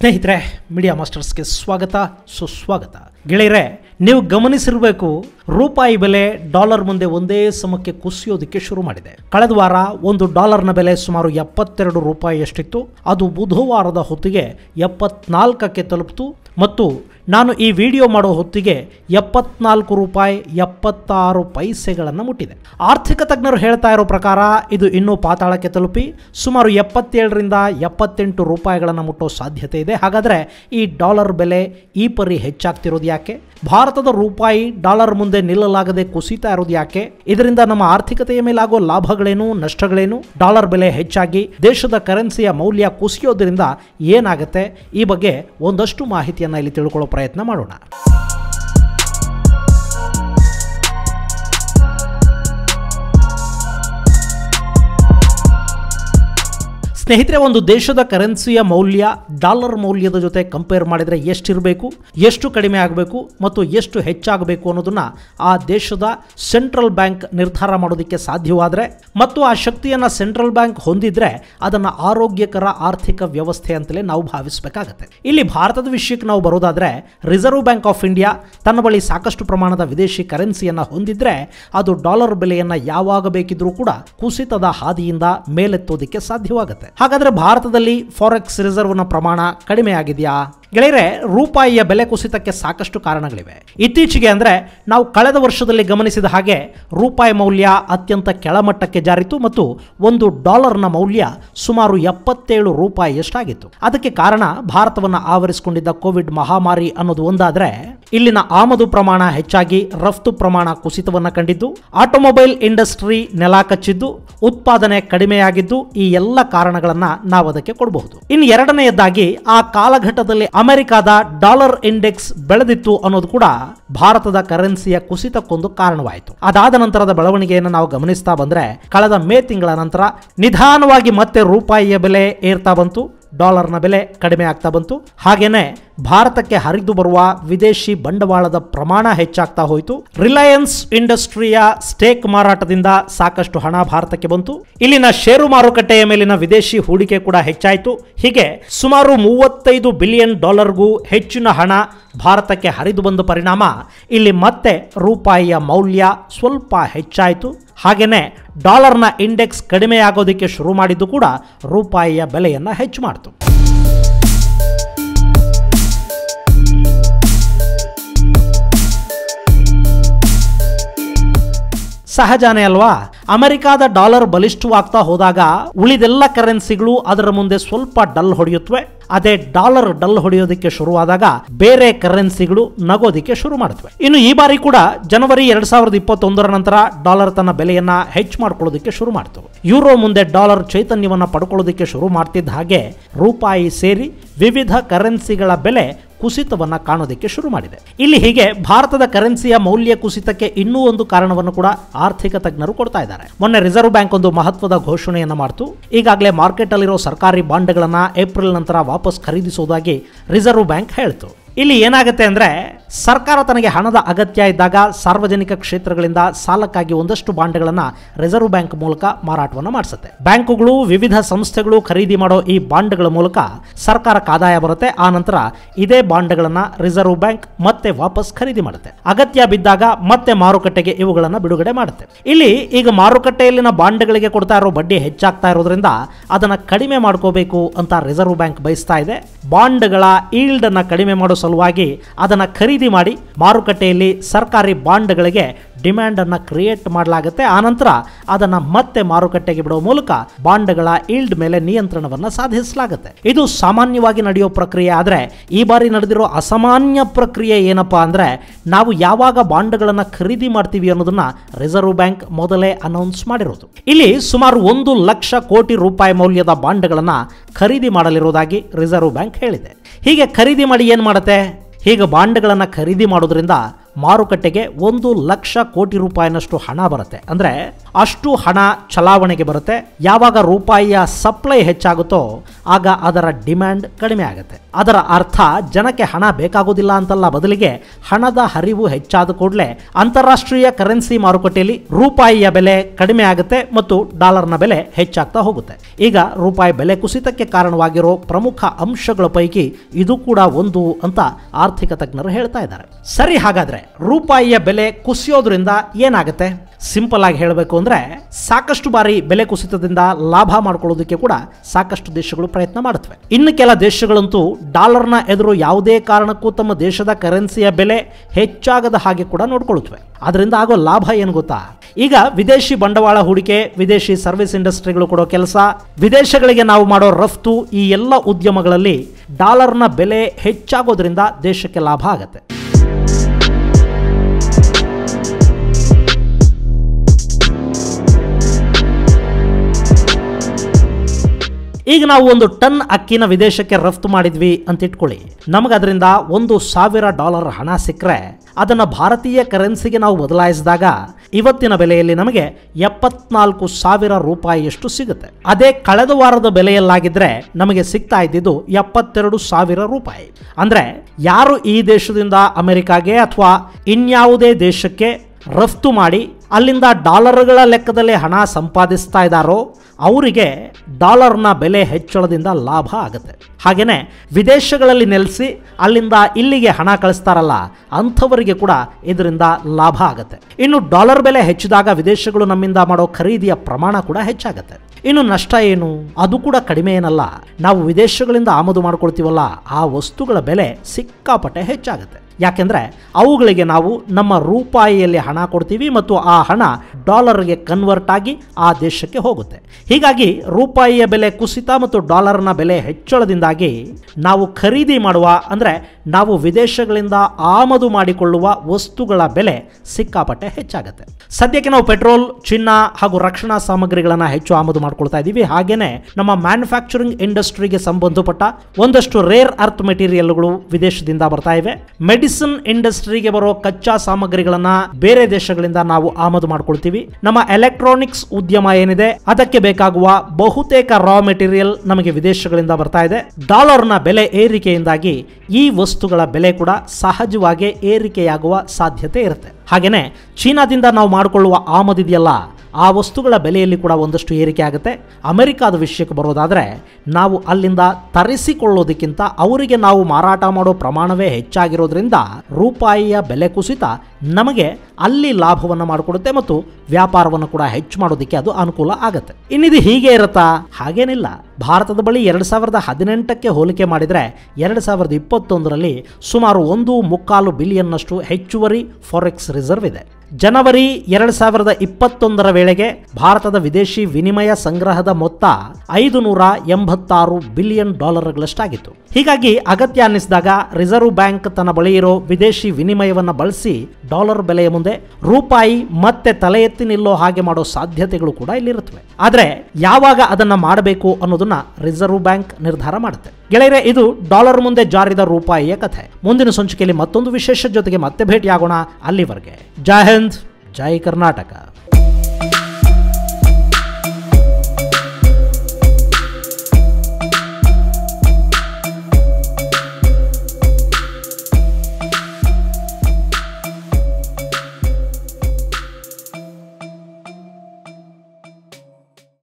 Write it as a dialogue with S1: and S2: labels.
S1: ಸ್ನೇಹಿತರೆ ಮೀಡಿಯಾ ಮಾಸ್ಟರ್ಸ್ಗೆ ಸ್ವಾಗತ ಸುಸ್ವಾಗತ ಗೆಳೆಯರೆ ನೀವು ಗಮನಿಸಿರಬೇಕು ರೂಪಾಯಿ ಬೆಲೆ ಡಾಲರ್ ಮುಂದೆ ಒಂದೇ ಸಮಕ್ಕೆ ಕುಸಿಯೋದಕ್ಕೆ ಶುರು ಮಾಡಿದೆ ಕಳೆದ ವಾರ ಒಂದು ಡಾಲರ್ನ ಬೆಲೆ ಸುಮಾರು ಎಪ್ಪತ್ತೆರಡು ರೂಪಾಯಿಯಷ್ಟಿತ್ತು ಅದು ಬುಧವಾರದ ಹೊತ್ತಿಗೆ ಎಪ್ಪತ್ನಾಲ್ಕಕ್ಕೆ ತಲುಪಿತು ಮತ್ತು ನಾನು ಈ ವಿಡಿಯೋ ಮಾಡೋ ಹೊತ್ತಿಗೆ ಎಪ್ಪತ್ನಾಲ್ಕು ರೂಪಾಯಿ ಎಪ್ಪತ್ತಾರು ಪೈಸೆಗಳನ್ನು ಮುಟ್ಟಿದೆ ಆರ್ಥಿಕ ತಜ್ಞರು ಹೇಳ್ತಾ ಇರೋ ಪ್ರಕಾರ ಇದು ಇನ್ನೂ ಪಾತಾಳಕ್ಕೆ ತಲುಪಿ ಸುಮಾರು ಎಪ್ಪತ್ತೇಳರಿಂದ ಎಪ್ಪತ್ತೆಂಟು ರೂಪಾಯಿಗಳನ್ನು ಮುಟ್ಟೋ ಸಾಧ್ಯತೆ ಇದೆ ಹಾಗಾದರೆ ಈ ಡಾಲರ್ ಬೆಲೆ ಈ ಪರಿ ಹೆಚ್ಚಾಗ್ತಿರೋದು ಯಾಕೆ ಭಾರತದ ರೂಪಾಯಿ ಡಾಲರ್ ಮುಂದೆ ನಿಲ್ಲಲಾಗದೆ ಕುಸಿತಾ ಇರೋದು ಯಾಕೆ ಇದರಿಂದ ನಮ್ಮ ಆರ್ಥಿಕತೆಯ ಮೇಲಾಗೋ ಲಾಭಗಳೇನು ನಷ್ಟಗಳೇನು ಡಾಲರ್ ಬೆಲೆ ಹೆಚ್ಚಾಗಿ ದೇಶದ ಕರೆನ್ಸಿಯ ಮೌಲ್ಯ ಕುಸಿಯೋದ್ರಿಂದ ಏನಾಗುತ್ತೆ ಈ ಬಗ್ಗೆ ಒಂದಷ್ಟು ಮಾಹಿತಿಯನ್ನು ಇಲ್ಲಿ ತಿಳ್ಕೊಳ್ಳೋ ಪ್ರಯತ್ನ ಮಾಡೋಣ ಸ್ನೇಹಿತರೆ ಒಂದು ದೇಶದ ಕರೆನ್ಸಿಯ ಮೌಲ್ಯ ಡಾಲರ್ ಮೌಲ್ಯದ ಜೊತೆ ಕಂಪೇರ್ ಮಾಡಿದರೆ ಎಷ್ಟಿರಬೇಕು ಎಷ್ಟು ಕಡಿಮೆ ಆಗಬೇಕು ಮತ್ತು ಎಷ್ಟು ಹೆಚ್ಚಾಗಬೇಕು ಅನ್ನೋದನ್ನ ಆ ದೇಶದ ಸೆಂಟ್ರಲ್ ಬ್ಯಾಂಕ್ ನಿರ್ಧಾರ ಮಾಡೋದಕ್ಕೆ ಸಾಧ್ಯವಾದರೆ ಮತ್ತು ಆ ಶಕ್ತಿಯನ್ನು ಸೆಂಟ್ರಲ್ ಬ್ಯಾಂಕ್ ಹೊಂದಿದ್ರೆ ಅದನ್ನು ಆರೋಗ್ಯಕರ ಆರ್ಥಿಕ ವ್ಯವಸ್ಥೆ ಅಂತಲೇ ನಾವು ಭಾವಿಸಬೇಕಾಗತ್ತೆ ಇಲ್ಲಿ ಭಾರತದ ವಿಷಯಕ್ಕೆ ನಾವು ಬರೋದಾದ್ರೆ ರಿಸರ್ವ್ ಬ್ಯಾಂಕ್ ಆಫ್ ಇಂಡಿಯಾ ತನ್ನ ಬಳಿ ಸಾಕಷ್ಟು ಪ್ರಮಾಣದ ವಿದೇಶಿ ಕರೆನ್ಸಿಯನ್ನು ಹೊಂದಿದ್ರೆ ಅದು ಡಾಲರ್ ಬೆಲೆಯನ್ನು ಯಾವಾಗ ಬೇಕಿದ್ರೂ ಕೂಡ ಕುಸಿತದ ಹಾದಿಯಿಂದ ಮೇಲೆತ್ತೋದಕ್ಕೆ ಸಾಧ್ಯವಾಗುತ್ತೆ ಹಾಗಾದ್ರೆ ಭಾರತದಲ್ಲಿ ಫಾರೆಕ್ಸ್ ರಿಸರ್ವ್ನ ಪ್ರಮಾಣ ಕಡಿಮೆ ಆಗಿದೆಯಾ ಗೆಳೆಯರೆ ರೂಪಾಯಿಯ ಬೆಲೆ ಕುಸಿತಕ್ಕೆ ಸಾಕಷ್ಟು ಕಾರಣಗಳಿವೆ ಇತ್ತೀಚೆಗೆ ಅಂದರೆ ನಾವು ಕಳೆದ ವರ್ಷದಲ್ಲಿ ಗಮನಿಸಿದ ಹಾಗೆ ರೂಪಾಯಿ ಮೌಲ್ಯ ಅತ್ಯಂತ ಕೆಳಮಟ್ಟಕ್ಕೆ ಜಾರಿತು ಮತ್ತು ಒಂದು ಡಾಲರ್ನ ಮೌಲ್ಯ ಸುಮಾರು ಎಪ್ಪತ್ತೇಳು ರೂಪಾಯಿಯಷ್ಟಾಗಿತ್ತು ಅದಕ್ಕೆ ಕಾರಣ ಭಾರತವನ್ನು ಆವರಿಸಿಕೊಂಡಿದ್ದ ಕೋವಿಡ್ ಮಹಾಮಾರಿ ಅನ್ನೋದು ಒಂದಾದರೆ ಇಲ್ಲಿನ ಆಮದು ಪ್ರಮಾಣ ಹೆಚ್ಚಾಗಿ ರಫ್ತು ಪ್ರಮಾಣ ಕುಸಿತವನ್ನು ಕಂಡಿದ್ದು ಆಟೋಮೊಬೈಲ್ ಇಂಡಸ್ಟ್ರಿ ನೆಲ ಕಚ್ಚಿದ್ದು ಉತ್ಪಾದನೆ ಕಡಿಮೆಯಾಗಿದ್ದು ಈ ಎಲ್ಲ ಕಾರಣಗಳನ್ನ ನಾವು ಅದಕ್ಕೆ ಕೊಡಬಹುದು ಇನ್ನು ಎರಡನೆಯದಾಗಿ ಆ ಕಾಲಘಟ್ಟದಲ್ಲಿ ಅಮೆರಿಕದ ಡಾಲರ್ ಇಂಡೆಕ್ಸ್ ಬೆಳೆದಿತ್ತು ಅನ್ನೋದು ಕೂಡ ಭಾರತದ ಕರೆನ್ಸಿಯ ಕುಸಿತಕ್ಕೊಂದು ಕಾರಣವಾಯಿತು ಅದಾದ ನಂತರದ ಬೆಳವಣಿಗೆಯನ್ನು ನಾವು ಗಮನಿಸ್ತಾ ಬಂದ್ರೆ ಕಳೆದ ಮೇ ತಿಂಗಳ ನಂತರ ನಿಧಾನವಾಗಿ ಮತ್ತೆ ರೂಪಾಯಿಯ ಬೆಲೆ ಏರ್ತಾ ಬಂತು ಡಾಲರ್ನ ಬೆಲೆ ಕಡಿಮೆ ಆಗ್ತಾ ಬಂತು ಹಾಗೇನೆ ಭಾರತಕ್ಕೆ ಹರಿದು ಬರುವ ವಿದೇಶಿ ಬಂಡವಾಳದ ಪ್ರಮಾಣ ಹೆಚ್ಚಾಗ್ತಾ ಹೋಯಿತು ರಿಲಯನ್ಸ್ ಇಂಡಸ್ಟ್ರಿಯ ಸ್ಟೇಕ್ ಮಾರಾಟದಿಂದ ಸಾಕಷ್ಟು ಹಣ ಭಾರತಕ್ಕೆ ಬಂತು ಇಲ್ಲಿನ ಷೇರು ಮಾರುಕಟ್ಟೆಯ ಮೇಲಿನ ವಿದೇಶಿ ಹೂಡಿಕೆ ಕೂಡ ಹೆಚ್ಚಾಯಿತು ಹೀಗೆ ಸುಮಾರು ಮೂವತ್ತೈದು ಬಿಲಿಯನ್ ಡಾಲರ್ಗೂ ಹೆಚ್ಚಿನ ಹಣ ಭಾರತಕ್ಕೆ ಹರಿದು ಬಂದ ಪರಿಣಾಮ ಇಲ್ಲಿ ಮತ್ತೆ ರೂಪಾಯಿಯ ಮೌಲ್ಯ ಸ್ವಲ್ಪ ಹೆಚ್ಚಾಯಿತು ಹಾಗೆಯೇ ಡಾಲರ್ನ ಇಂಡೆಕ್ಸ್ ಕಡಿಮೆ ಆಗೋದಕ್ಕೆ ಶುರು ಮಾಡಿದ್ದು ಕೂಡ ರೂಪಾಯಿಯ ಬೆಲೆಯನ್ನು ಹೆಚ್ಚು ಮಾಡಿತು ಸಹಜಾನೇ ಅಲ್ವಾ ಅಮೆರಿಕಾದ ಡಾಲರ್ ಬಲಿಷ್ಠವಾಗ್ತಾ ಹೋದಾಗ ಉಳಿದೆಲ್ಲ ಕರೆನ್ಸಿಗಳು ಅದರ ಮುಂದೆ ಸ್ವಲ್ಪ ಡಲ್ ಹೊಡೆಯುತ್ತವೆ ಅದೇ ಡಾಲರ್ ಡಲ್ ಹೊಡೆಯೋದಕ್ಕೆ ಶುರುವಾದಾಗ ಬೇರೆ ಕರೆನ್ಸಿಗಳು ನಗೋದಿಕ್ಕೆ ಶುರು ಮಾಡುತ್ತವೆ ಇನ್ನು ಈ ಬಾರಿ ಕೂಡ ಜನವರಿ ಎರಡ್ ಸಾವಿರದ ಇಪ್ಪತ್ತೊಂದರ ನಂತರ ಡಾಲರ್ ತನ್ನ ಬೆಲೆಯನ್ನ ಹೆಚ್ಚು ಮಾಡ್ಕೊಳ್ಳೋದಕ್ಕೆ ಶುರು ಮಾಡ್ತು ಯುರೋ ಮುಂದೆ ಡಾಲರ್ ಚೈತನ್ಯವನ್ನ ಪಡ್ಕೊಳ್ಳೋದಕ್ಕೆ ಶುರು ಮಾಡ್ತಿದ್ದ ಹಾಗೆ ರೂಪಾಯಿ ಸೇರಿ ವಿವಿಧ ಕರೆನ್ಸಿಗಳ ಬೆಲೆ ಕುಸಿತವನ್ನ ಕಾಣೋದಕ್ಕೆ ಶುರು ಮಾಡಿದೆ ಇಲ್ಲಿ ಹೀಗೆ ಭಾರತದ ಕರೆನ್ಸಿಯ ಮೌಲ್ಯ ಕುಸಿತಕ್ಕೆ ಇನ್ನೂ ಒಂದು ಕಾರಣವನ್ನು ಕೂಡ ಆರ್ಥಿಕ ತಜ್ಞರು ಕೊಡ್ತಾ ಇದ್ದಾರೆ ಮೊನ್ನೆ ರಿಸರ್ವ್ ಬ್ಯಾಂಕ್ ಒಂದು ಮಹತ್ವದ ಘೋಷಣೆಯನ್ನ ಮಾಡ್ತು ಈಗಾಗಲೇ ಮಾರ್ಕೆಟ್ ಅಲ್ಲಿರೋ ಸರ್ಕಾರಿ ಬಾಂಡ್ಗಳನ್ನ ಏಪ್ರಿಲ್ ನಂತರ ವಾಪಸ್ ಖರೀದಿಸುವುದಾಗಿ ರಿಸರ್ವ್ ಬ್ಯಾಂಕ್ ಹೇಳ್ತು ಇಲ್ಲಿ ಏನಾಗುತ್ತೆ ಅಂದ್ರೆ ಸರ್ಕಾರ ತನಗೆ ಹಣದ ಅಗತ್ಯ ಇದ್ದಾಗ ಸಾರ್ವಜನಿಕ ಕ್ಷೇತ್ರಗಳಿಂದ ಸಾಲಕ್ಕಾಗಿ ಒಂದಷ್ಟು ಬಾಂಡ್ಗಳನ್ನು ರಿಸರ್ವ್ ಬ್ಯಾಂಕ್ ಮೂಲಕ ಮಾರಾಟವನ್ನು ಮಾಡಿಸುತ್ತೆ ಬ್ಯಾಂಕುಗಳು ವಿವಿಧ ಸಂಸ್ಥೆಗಳು ಖರೀದಿ ಮಾಡೋ ಈ ಬಾಂಡ್ಗಳ ಮೂಲಕ ಸರ್ಕಾರಕ್ಕೆ ಆದಾಯ ಬರುತ್ತೆ ಆ ನಂತರ ಇದೇ ಬಾಂಡ್ಗಳನ್ನ ರಿಸರ್ವ್ ಬ್ಯಾಂಕ್ ಮತ್ತೆ ವಾಪಸ್ ಖರೀದಿ ಮಾಡುತ್ತೆ ಅಗತ್ಯ ಬಿದ್ದಾಗ ಮತ್ತೆ ಮಾರುಕಟ್ಟೆಗೆ ಇವುಗಳನ್ನು ಬಿಡುಗಡೆ ಮಾಡುತ್ತೆ ಇಲ್ಲಿ ಈಗ ಮಾರುಕಟ್ಟೆಯಲ್ಲಿನ ಬಾಂಡ್ಗಳಿಗೆ ಕೊಡ್ತಾ ಇರೋ ಬಡ್ಡಿ ಹೆಚ್ಚಾಗ್ತಾ ಇರೋದ್ರಿಂದ ಅದನ್ನ ಕಡಿಮೆ ಮಾಡ್ಕೋಬೇಕು ಅಂತ ರಿಸರ್ವ್ ಬ್ಯಾಂಕ್ ಬಯಸ್ತಾ ಇದೆ ಬಾಂಡ್ಗಳ ಈಲ್ಡ್ ಅನ್ನ ಕಡಿಮೆ ಮಾಡೋ ಸಲುವಾಗಿ ಅದನ್ನ ಖರೀದಿ ಮಾಡಿ ಮಾರುಕಟ್ಟೆಯಲ್ಲಿ ಸರ್ಕಾರಿ ಬಾಂಡ್ಗಳಿಗೆ ಡಿಮ್ಯಾಂಡ್ ಅನ್ನ ಕ್ರಿಯೇಟ್ ಮಾಡಲಾಗುತ್ತೆ ಆನಂತರ ಅದನ್ನ ಮತ್ತೆ ಮಾರುಕಟ್ಟೆಗೆ ಬಿಡುವ ಮೂಲಕ ಬಾಂಡ್ಗಳ ಈಲ್ಡ್ ಮೇಲೆ ನಿಯಂತ್ರಣವನ್ನ ಸಾಧಿಸಲಾಗುತ್ತೆ ಇದು ಸಾಮಾನ್ಯವಾಗಿ ನಡೆಯೋ ಪ್ರಕ್ರಿಯೆ ಆದರೆ ಈ ಬಾರಿ ನಡೆದಿರೋ ಅಸಾಮಾನ್ಯ ಪ್ರಕ್ರಿಯೆ ಏನಪ್ಪಾ ಅಂದ್ರೆ ನಾವು ಯಾವಾಗ ಬಾಂಡ್ಗಳನ್ನ ಖರೀದಿ ಮಾಡ್ತೀವಿ ಅನ್ನೋದನ್ನ ರಿಸರ್ವ್ ಬ್ಯಾಂಕ್ ಮೊದಲೇ ಅನೌನ್ಸ್ ಮಾಡಿರೋದು ಇಲ್ಲಿ ಸುಮಾರು ಒಂದು ಲಕ್ಷ ಕೋಟಿ ರೂಪಾಯಿ ಮೌಲ್ಯದ ಬಾಂಡ್ಗಳನ್ನ ಖರೀದಿ ಮಾಡಲಿರುವುದಾಗಿ ರಿಸರ್ವ್ ಬ್ಯಾಂಕ್ ಹೇಳಿದೆ ಹೀಗೆ ಖರೀದಿ ಮಾಡಿ ಏನು ಮಾಡುತ್ತೆ ಹೀಗೆ ಬಾಂಡ್ಗಳನ್ನು ಖರೀದಿ ಮಾಡೋದ್ರಿಂದ ಮಾರುಕಟ್ಟೆಗೆ ಒಂದು ಲಕ್ಷ ಕೋಟಿ ರೂಪಾಯಿನಷ್ಟು ಹಣ ಬರುತ್ತೆ ಅಂದ್ರೆ ಅಷ್ಟು ಹಣ ಚಲಾವಣೆಗೆ ಬರುತ್ತೆ ಯಾವಾಗ ರೂಪಾಯಿಯ ಸಪ್ಲೈ ಹೆಚ್ಚಾಗುತ್ತೋ ಆಗ ಅದರ ಡಿಮ್ಯಾಂಡ್ ಕಡಿಮೆ ಆಗುತ್ತೆ ಅದರ ಅರ್ಥ ಜನಕ್ಕೆ ಹಣ ಬೇಕಾಗೋದಿಲ್ಲ ಅಂತಲ್ಲ ಬದಲಿಗೆ ಹಣದ ಹರಿವು ಹೆಚ್ಚಾದ ಕೂಡಲೇ ಅಂತಾರಾಷ್ಟ್ರೀಯ ಕರೆನ್ಸಿ ಮಾರುಕಟ್ಟೆಯಲ್ಲಿ ರೂಪಾಯಿಯ ಬೆಲೆ ಕಡಿಮೆ ಆಗುತ್ತೆ ಮತ್ತು ಡಾಲರ್ನ ಬೆಲೆ ಹೆಚ್ಚಾಗ್ತಾ ಹೋಗುತ್ತೆ ಈಗ ರೂಪಾಯಿ ಬೆಲೆ ಕುಸಿತಕ್ಕೆ ಕಾರಣವಾಗಿರೋ ಪ್ರಮುಖ ಅಂಶಗಳ ಪೈಕಿ ಇದು ಕೂಡ ಒಂದು ಅಂತ ಆರ್ಥಿಕ ತಜ್ಞರು ಹೇಳ್ತಾ ಇದ್ದಾರೆ ಸರಿ ಹಾಗಾದ್ರೆ ರೂಪಾಯಿಯ ಬೆಲೆ ಕುಸಿಯೋದ್ರಿಂದ ಏನಾಗುತ್ತೆ ಸಿಂಪಲ್ ಆಗಿ ಹೇಳಬೇಕು ಅಂದ್ರೆ ಸಾಕಷ್ಟು ಬಾರಿ ಬೆಲೆ ಕುಸಿತದಿಂದ ಲಾಭ ಮಾಡ್ಕೊಳ್ಳೋದಕ್ಕೆ ಕೂಡ ಸಾಕಷ್ಟು ದೇಶಗಳು ಪ್ರಯತ್ನ ಮಾಡುತ್ತವೆ ಇನ್ನು ಕೆಲ ದೇಶಗಳಂತೂ ಡಾಲರ್ನ ಎದುರು ಯಾವುದೇ ಕಾರಣಕ್ಕೂ ತಮ್ಮ ದೇಶದ ಕರೆನ್ಸಿಯ ಬೆಲೆ ಹೆಚ್ಚಾಗದ ಹಾಗೆ ಕೂಡ ನೋಡ್ಕೊಳ್ಳುತ್ತವೆ ಅದರಿಂದ ಆಗೋ ಲಾಭ ಏನು ಗೊತ್ತಾ ಈಗ ವಿದೇಶಿ ಬಂಡವಾಳ ಹೂಡಿಕೆ ವಿದೇಶಿ ಸರ್ವಿಸ್ ಇಂಡಸ್ಟ್ರಿಗಳು ಕೊಡೋ ಕೆಲಸ ವಿದೇಶಗಳಿಗೆ ನಾವು ಮಾಡೋ ರಫ್ತು ಈ ಎಲ್ಲ ಉದ್ಯಮಗಳಲ್ಲಿ ಡಾಲರ್ನ ಬೆಲೆ ಹೆಚ್ಚಾಗೋದ್ರಿಂದ ದೇಶಕ್ಕೆ ಲಾಭ ಆಗತ್ತೆ ಈಗ ನಾವು ಒಂದು ಟನ್ ಅಕ್ಕಿನ ವಿದೇಶಕ್ಕೆ ರಫ್ತು ಮಾಡಿದ್ವಿ ಅಂತ ಇಟ್ಕೊಳ್ಳಿ ನಮಗೆ ಅದರಿಂದ ಒಂದು ಸಾವಿರ ಡಾಲರ್ ಹಣ ಸಿಕ್ಕರೆ ಅದನ್ನ ಭಾರತೀಯ ಕರೆನ್ಸಿಗೆ ನಾವು ಬದಲಾಯಿಸಿದಾಗ ಇವತ್ತಿನ ಬೆಲೆಯಲ್ಲಿ ನಮಗೆ ಎಪ್ಪತ್ನಾಲ್ಕು ಸಾವಿರ ರೂಪಾಯಿಯಷ್ಟು ಸಿಗುತ್ತೆ ಅದೇ ಕಳೆದ ವಾರದ ಬೆಲೆಯಲ್ಲಾಗಿದ್ರೆ ನಮಗೆ ಸಿಗ್ತಾ ಇದ್ದಿದ್ದು ಎಪ್ಪತ್ತೆರಡು ಸಾವಿರ ರೂಪಾಯಿ ಅಂದ್ರೆ ಯಾರು ಈ ದೇಶದಿಂದ ಅಮೆರಿಕಾಗೆ ಅಥವಾ ಇನ್ಯಾವುದೇ ದೇಶಕ್ಕೆ ರಫ್ತು ಮಾಡಿ ಅಲ್ಲಿಂದ ಡಾಲರ್ಗಳ ಲೆಕ್ಕದಲ್ಲಿ ಹಣ ಸಂಪಾದಿಸ್ತಾ ಇದ್ದಾರೋ ಅವರಿಗೆ ಡಾಲರ್ನ ಬೆಲೆ ಹೆಚ್ಚಳದಿಂದ ಲಾಭ ಆಗುತ್ತೆ ಹಾಗೆಯೇ ವಿದೇಶಗಳಲ್ಲಿ ನೆಲೆಸಿ ಅಲ್ಲಿಂದ ಇಲ್ಲಿಗೆ ಹಣ ಕಳಿಸ್ತಾರಲ್ಲ ಅಂಥವರಿಗೆ ಕೂಡ ಇದರಿಂದ ಲಾಭ ಆಗುತ್ತೆ ಇನ್ನು ಡಾಲರ್ ಬೆಲೆ ಹೆಚ್ಚಿದಾಗ ವಿದೇಶಗಳು ನಮ್ಮಿಂದ ಮಾಡೋ ಖರೀದಿಯ ಪ್ರಮಾಣ ಕೂಡ ಹೆಚ್ಚಾಗುತ್ತೆ ಇನ್ನು ನಷ್ಟ ಏನು ಅದು ಕೂಡ ಕಡಿಮೆ ಏನಲ್ಲ ನಾವು ವಿದೇಶಗಳಿಂದ ಆಮದು ಮಾಡ್ಕೊಳ್ತೀವಲ್ಲ ಆ ವಸ್ತುಗಳ ಬೆಲೆ ಸಿಕ್ಕಾಪಟ್ಟೆ ಹೆಚ್ಚಾಗುತ್ತೆ ಯಾಕೆಂದ್ರೆ ಅವುಗಳಿಗೆ ನಾವು ನಮ್ಮ ರೂಪಾಯಿಯಲ್ಲಿ ಹಣ ಕೊಡ್ತೀವಿ ಮತ್ತು ಆ ಹಣ ಡಾಲರ್ಗೆ ಕನ್ವರ್ಟ್ ಆಗಿ ಆ ದೇಶಕ್ಕೆ ಹೋಗುತ್ತೆ ಹೀಗಾಗಿ ರೂಪಾಯಿಯ ಬೆಲೆ ಕುಸಿತ ಮತ್ತು ಡಾಲರ್ನ ಬೆಲೆ ಹೆಚ್ಚಳದಿಂದಾಗಿ ನಾವು ಖರೀದಿ ಮಾಡುವ ಅಂದರೆ ನಾವು ವಿದೇಶಗಳಿಂದ ಆಮದು ಮಾಡಿಕೊಳ್ಳುವ ವಸ್ತುಗಳ ಬೆಲೆ ಸಿಕ್ಕಾಪಟ್ಟೆ ಹೆಚ್ಚಾಗುತ್ತೆ ಸದ್ಯಕ್ಕೆ ನಾವು ಪೆಟ್ರೋಲ್ ಚಿನ್ನ ಹಾಗೂ ರಕ್ಷಣಾ ಸಾಮಗ್ರಿಗಳನ್ನು ಹೆಚ್ಚು ಆಮದು ಮಾಡ್ಕೊಳ್ತಾ ಇದ್ದೀವಿ ಹಾಗೇನೆ ನಮ್ಮ ಮ್ಯಾನುಫ್ಯಾಕ್ಚರಿಂಗ್ ಇಂಡಸ್ಟ್ರಿಗೆ ಸಂಬಂಧಪಟ್ಟ ಒಂದಷ್ಟು ರೇರ್ ಅರ್ತ್ ಮೆಟೀರಿಯಲ್ಗಳು ವಿದೇಶದಿಂದ ಬರ್ತಾ ಇವೆ ಮೆಡಿಸಿನ್ ಇಂಡಸ್ಟ್ರಿಗೆ ಬರೋ ಕಚ್ಚಾ ಸಾಮಗ್ರಿಗಳನ್ನ ಬೇರೆ ದೇಶಗಳಿಂದ ನಾವು ಆಮದು ಮಾಡ್ಕೊಳ್ತೀವಿ ನಮ್ಮ ಎಲೆಕ್ಟ್ರಾನಿಕ್ಸ್ ಉದ್ಯಮ ಏನಿದೆ ಅದಕ್ಕೆ ಬೇಕಾಗುವ ಬಹುತೇಕ ರಾ ಮೆಟೀರಿಯಲ್ ನಮಗೆ ವಿದೇಶಗಳಿಂದ ಬರ್ತಾ ಇದೆ ಡಾಲರ್ನ ಬೆಲೆ ಏರಿಕೆಯಿಂದಾಗಿ ಈ ವಸ್ತುಗಳ ಬೆಲೆ ಕೂಡ ಸಹಜವಾಗಿ ಏರಿಕೆಯಾಗುವ ಸಾಧ್ಯತೆ ಇರುತ್ತೆ ಹಾಗೆಯೇ ಚೀನಾದಿಂದ ನಾವು ಮಾಡಿಕೊಳ್ಳುವ ಆಮದಿದೆಯಲ್ಲ ಆ ವಸ್ತುಗಳ ಬೆಲೆಯಲ್ಲಿ ಕೂಡ ಒಂದಷ್ಟು ಏರಿಕೆ ಆಗುತ್ತೆ ಅಮೆರಿಕಾದ ವಿಷಯಕ್ಕೆ ಬರೋದಾದರೆ ನಾವು ಅಲ್ಲಿಂದ ತರಿಸಿಕೊಳ್ಳೋದಕ್ಕಿಂತ ಅವರಿಗೆ ನಾವು ಮಾರಾಟ ಮಾಡೋ ಪ್ರಮಾಣವೇ ಹೆಚ್ಚಾಗಿರೋದ್ರಿಂದ ರೂಪಾಯಿಯ ಬೆಲೆ ಕುಸಿತ ನಮಗೆ ಅಲ್ಲಿ ಲಾಭವನ್ನು ಮಾಡಿಕೊಡುತ್ತೆ ಮತ್ತು ವ್ಯಾಪಾರವನ್ನು ಕೂಡ ಹೆಚ್ಚು ಮಾಡೋದಕ್ಕೆ ಅದು ಅನುಕೂಲ ಆಗುತ್ತೆ ಇನ್ನಿದು ಹೀಗೆ ಇರುತ್ತಾ ಹಾಗೇನಿಲ್ಲ ಭಾರತದ ಬಳಿ ಎರಡು ಸಾವಿರದ ಹದಿನೆಂಟಕ್ಕೆ ಹೋಲಿಕೆ ಮಾಡಿದರೆ ಎರಡು ಸಾವಿರದ ಇಪ್ಪತ್ತೊಂದರಲ್ಲಿ ಸುಮಾರು ಒಂದು ಮುಕ್ಕಾಲು ಬಿಲಿಯನ್ನಷ್ಟು ಹೆಚ್ಚುವರಿ ಫಾರೆಕ್ಸ್ ರಿಸರ್ವ್ ಇದೆ ಜನವರಿ ಎರಡು ಸಾವಿರದ ಇಪ್ಪತ್ತೊಂದರ ವೇಳೆಗೆ ಭಾರತದ ವಿದೇಶಿ ವಿನಿಮಯ ಸಂಗ್ರಹದ ಮೊತ್ತ ಐದು ನೂರ ಎಂಬತ್ತಾರು ಬಿಲಿಯನ್ ಡಾಲರ್ಗಳಷ್ಟಾಗಿತ್ತು ಹೀಗಾಗಿ ಅಗತ್ಯ ಅನ್ನಿಸಿದಾಗ ರಿಸರ್ವ್ ಬ್ಯಾಂಕ್ ತನ್ನ ಬಳಿ ಇರೋ ವಿದೇಶಿ ವಿನಿಮಯವನ್ನು ಬಳಸಿ ಡಾಲರ್ ಬೆಲೆಯ ಮುಂದೆ ರೂಪಾಯಿ ಮತ್ತೆ ತಲೆ ಎತ್ತಿ ನಿಲ್ಲೋ ಹಾಗೆ ಮಾಡೋ ಸಾಧ್ಯತೆಗಳು ಕೂಡ ಇಲ್ಲಿರುತ್ತವೆ ಆದರೆ ಯಾವಾಗ ಅದನ್ನ ಮಾಡಬೇಕು ಅನ್ನೋದನ್ನ ರಿಸರ್ವ್ ಬ್ಯಾಂಕ್ ನಿರ್ಧಾರ ಮಾಡುತ್ತೆ ಗೆಳೆಯರೆ ಇದು ಡಾಲರ್ ಮುಂದೆ ಜಾರಿದ ರೂಪಾಯಿಯ ಕಥೆ ಮುಂದಿನ ಸಂಚಿಕೆಯಲ್ಲಿ ಮತ್ತೊಂದು ವಿಶೇಷ ಜೊತೆಗೆ ಮತ್ತೆ ಭೇಟಿಯಾಗೋಣ ಅಲ್ಲಿವರೆಗೆ ಜೈ ಹಿಂದ್ ಜೈ ಕರ್ನಾಟಕ